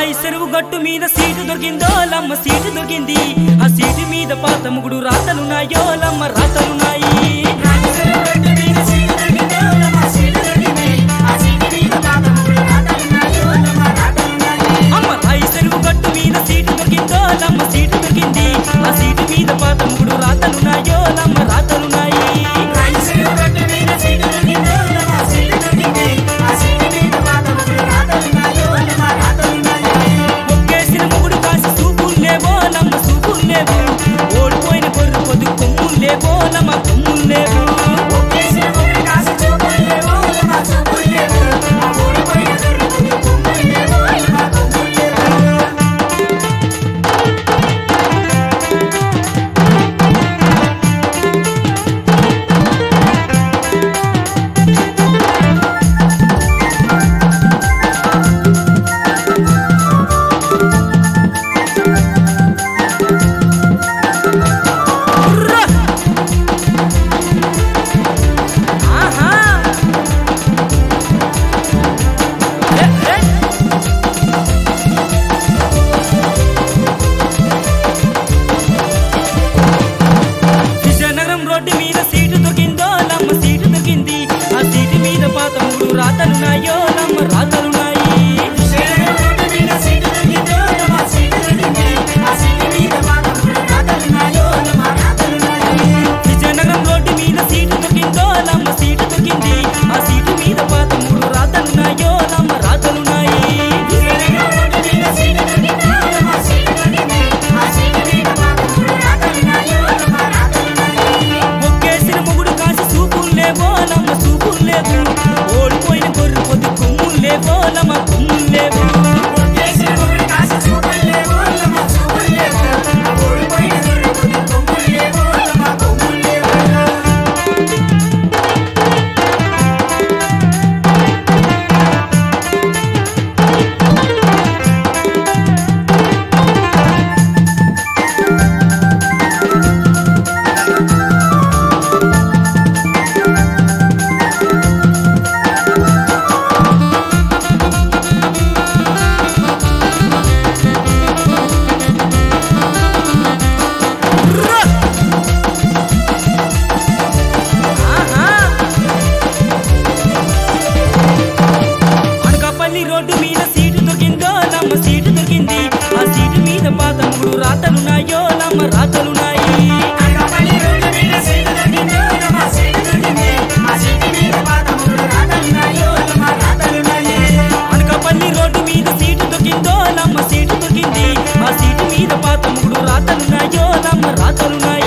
రాయి చెరువు గట్టు మీద సీటు దొరికిందో లమ్మ సీటు దొరికింది ఆ సీటు మీద పాత ముగుడు రాతలున్నాయో లమ్మ రాతలున్నాయి అమ్మ రాయి చెరువు గట్టు మీద సీటు దొరికిందో లమ్మ సీటు దొరికింది ఆ సీటు మీద పాత ముగుడు రాతలున్నాయో లమ్మ రాతలున్నాయి ఒక్కేసిన మొగుడు కాసి సూపులు లేవో లమ్మ సూపులు లేవు ఓడిపోయిన కొర్రు పొద్దు కొమ్ములు లేవో లమ్మ కొమ్ములు లేవు ఉర్రా! ఆహా! ఏ, ఏ! విజయనగరం రోడ్డు మీద సీటు దొరికిందో లమ్మ సీటు దొరికింది ఆ సీటు మీద పాత మూడు రాతలున్నాయో లమ్మ రాతలున్నాయి విజయనగరం రోడ్డు మీద సీటు దొరికిందో లమ్మ సీటు దొరికింది ఆ సీటు మీద పాత మూడు రాతలున్నాయో లమ్మ రాతలున్నాయి ఒక్కేసిన మొగుడు కాసి సూపులు లేవో లమ్మ సూపులు లేవు ఓడిపోయిన గొర్రె పొద్దు కొమ్ములు లేవో లమ్మ కొమ్ములు లేవు ఉర్రా! ఆహా! అనకాపల్లి రోడ్డు మీద సీటు దొరికిందో లమ్మ సీటు దొరికింది ఆ సీటు మీద పాత మూడు రాతలున్నాయో లమ్మ రాతలున్నాయి అనకాపల్లి రోడ్డు మీద సీటు దొరికిందో లమ్మ సీటు దొరికింది ఆ సీటు మీద పాత మూడు రాతలున్నాయో లమ్మ రాతలున్నాయి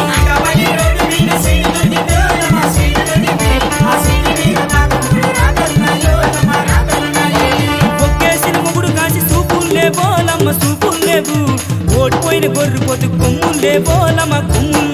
ఒక్కేసిన మొగుడు కాసి సూపులు లేవో లమ్మ సూపులు లేవు ఓడిపోయిన గొర్రె పొద్దు కొమ్ములు లేవో లమ్మ కొమ్ములు